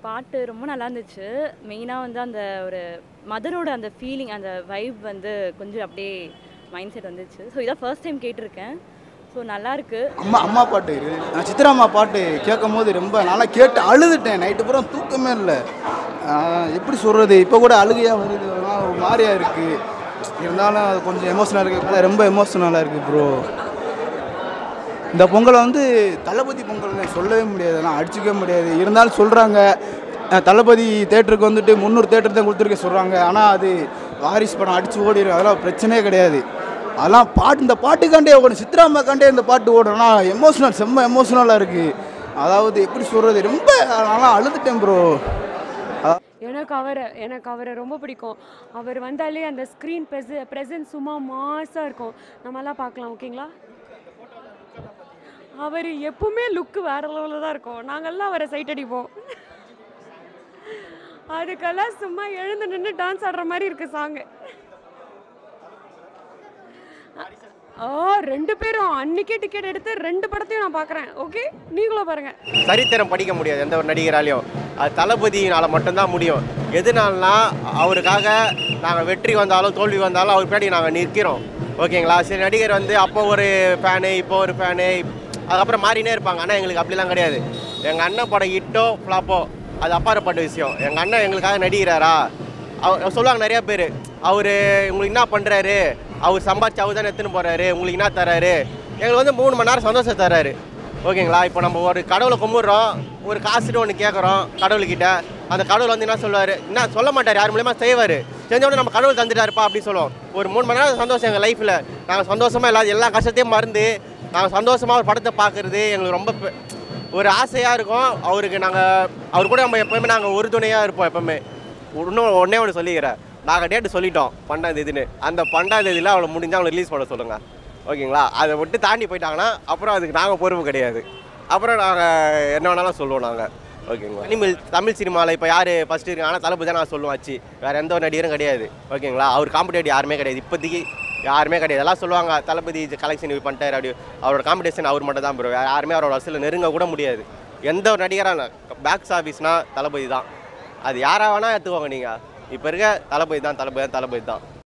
பாட்டு ரொம்ப நல்லா இருந்துச்சு மெயினாக வந்து அந்த ஒரு மதரோட அந்த ஃபீலிங் அந்த வைப் வந்து கொஞ்சம் அப்படியே மைண்ட் செட் வந்துச்சு ஸோ இதான் ஃபர்ஸ்ட் டைம் கேட்டிருக்கேன் ஸோ நல்லா இருக்கு அம்மா அம்மா பாட்டு இருக்கு. நான் சித்ரா அம்மா பாட்டு கேட்கும் போது ரொம்ப நல்லா கேட்டு அழுதுட்டேன் நைட்டு பூரா தூக்கமே இல்லை ஆஹ் எப்படி சொல்கிறது இப்போ கூட அழுகையாக வருது அதெல்லாம் ஒரு மாதிரியா இருக்குது இருந்தாலும் அது கொஞ்சம் எமோஷனலாக இருக்குது ரொம்ப எமோஷனலாக இருக்குது ப்ரோ இந்த பொங்கலை வந்து தளபதி பொங்கல் சொல்லவே முடியாது ஆனால் அடிச்சுக்கவே முடியாது இருந்தாலும் சொல்கிறாங்க தளபதி தேட்டருக்கு வந்துட்டு முந்நூறு தேட்டர் தான் கொடுத்துருக்க சொல்கிறாங்க ஆனால் அது வாரிஸ் படம் அடித்து ஓடிடும் அதெல்லாம் பிரச்சனையே கிடையாது அதெல்லாம் பாட்டு இந்த பாட்டுக்காண்டே ஓடும் சித்ராமாக்காண்டே இந்த பாட்டு ஓடுறோம்னா எமோஷனல் செம்ம எமோஷனலாக இருக்குது அதாவது எப்படி சொல்கிறது ரொம்ப நல்லா அழுதுட்டேன் ப்ரோ எனக்கு அவரை எனக்கு அவரை ரொம்ப பிடிக்கும் அவர் வந்தாலே அந்த ஸ்க்ரீன் ப்ரெச ப்ரெசன்ஸ் சும்மா மாஸாக இருக்கும் நம்மலாம் பார்க்கலாம் ஓகேங்களா அவர் எப்பவுமே லுக்கு வேற லெவலில் தான் இருக்கும் நாங்கள்லாம் அவரை சைட் அடிப்போம் அதுக்கெல்லாம் சும்மா எழுந்து நின்று டான்ஸ் ஆடுற மாதிரி இருக்கு சாங்கு ஓ ரெண்டு பேரும் அன்னைக்கே டிக்கெட் எடுத்து ரெண்டு படத்தையும் நான் பார்க்குறேன் ஓகே நீங்களும் பாருங்க சரித்திரம் படிக்க முடியாது எந்த ஒரு நடிகராலையும் அது தளபதியினால் மட்டும்தான் முடியும் எதனாலனா அவருக்காக நாங்கள் வெற்றி வந்தாலும் தோல்வி வந்தாலும் அவர் பின்னாடி நாங்கள் நிற்கிறோம் ஓகேங்களா சரி நடிகர் வந்து அப்போ ஒரு ஃபேனு இப்போ ஒரு ஃபேனு அதுக்கப்புறம் மாறினே இருப்பாங்க ஆனால் எங்களுக்கு அப்படிலாம் கிடையாது எங்கள் அண்ணன் படம் ஹிட்டோ ஃப்ளாப்போ அது அப்பாற்பட்ட விஷயம் எங்கள் அண்ணன் எங்களுக்காக நடிக்கிறாரா அவர் சொல்லுவாங்க நிறைய பேர் அவர் உங்களுக்கு என்ன பண்ணுறாரு அவர் சம்பாதிச்சு அவர் தானே எடுத்துன்னு போகிறாரு உங்களுக்கு என்ன தராரு எங்களுக்கு வந்து மூணு மணி நேரம் சந்தோஷம் தராரு ஓகேங்களா இப்போ நம்ம ஒரு கடவுளை கும்பிட்றோம் ஒரு காசுன்னு ஒன்று கேட்குறோம் கடவுள்கிட்ட அந்த கடவுள் வந்து என்ன சொல்லுவார் என்ன சொல்ல மாட்டார் யார் மூலியமாக செய்வார் செஞ்சோடனே நம்ம கடவுள் தந்துட்டாருப்பா அப்படி சொல்லுவோம் ஒரு மூணு மணி நேரம் சந்தோஷம் எங்கள் லைஃப்பில் நாங்கள் சந்தோஷமாக எல்லா எல்லா கஷ்டத்தையும் மறந்து நாங்கள் சந்தோஷமாக ஒரு படத்தை பார்க்குறது எங்களுக்கு ரொம்ப பெ- ஒரு ஆசையாக இருக்கும் அவருக்கு நாங்கள் அவர் கூட நம்ம எப்போயுமே நாங்கள் ஒரு துணையாக இருப்போம் எப்போவுமே இன்னும் ஒன்றே ஒன்று சொல்லிக்கிறேன் நாங்கள் டேட்டு சொல்லிட்டோம் பன்னெண்டாம் தேதின்னு அந்த பன்னெண்டாம் தேதியில் அவளை முடிஞ்சால் அவளை ரிலீஸ் பண்ண சொல்லுங்கள் ஓகேங்களா அதை விட்டு தாண்டி போயிட்டாங்கன்னா அப்புறம் அதுக்கு நாங்கள் பொறுப்பு கிடையாது அப்புறம் நாங்கள் என்ன வேணாலும் சொல்லுவோம் நாங்கள் ஓகேங்களா அனிமல் தமிழ் சினிமாவில் இப்போ யார் ஃபஸ்ட்டு இருக்காங்கன்னா தளபதி தான் நான் சொல்லுவேன் ஆச்சு வேறு எந்த ஒரு நடிகரும் கிடையாது ஓகேங்களா அவர் காம்படேட் யாருமே கிடையாது இப்போதைக்கு யாருமே கிடையாது எல்லாம் சொல்லுவாங்க தளபதி கலெக்ஷன் இது பண்ணிட்டார் அப்படி அவரோட காம்படிஷன் அவர் மட்டும் தான் ப்ரோ யாருமே அவரோட வசூலில் நெருங்க கூட முடியாது எந்த ஒரு நடிகரான பேக்ஸ் ஆஃபீஸ்னால் தளபதி தான் அது யாராக வேணால் எடுத்துக்கோங்க நீங்கள் இப்போ இருக்க தளபதி தான் தளபதி தான் தளபதி தான்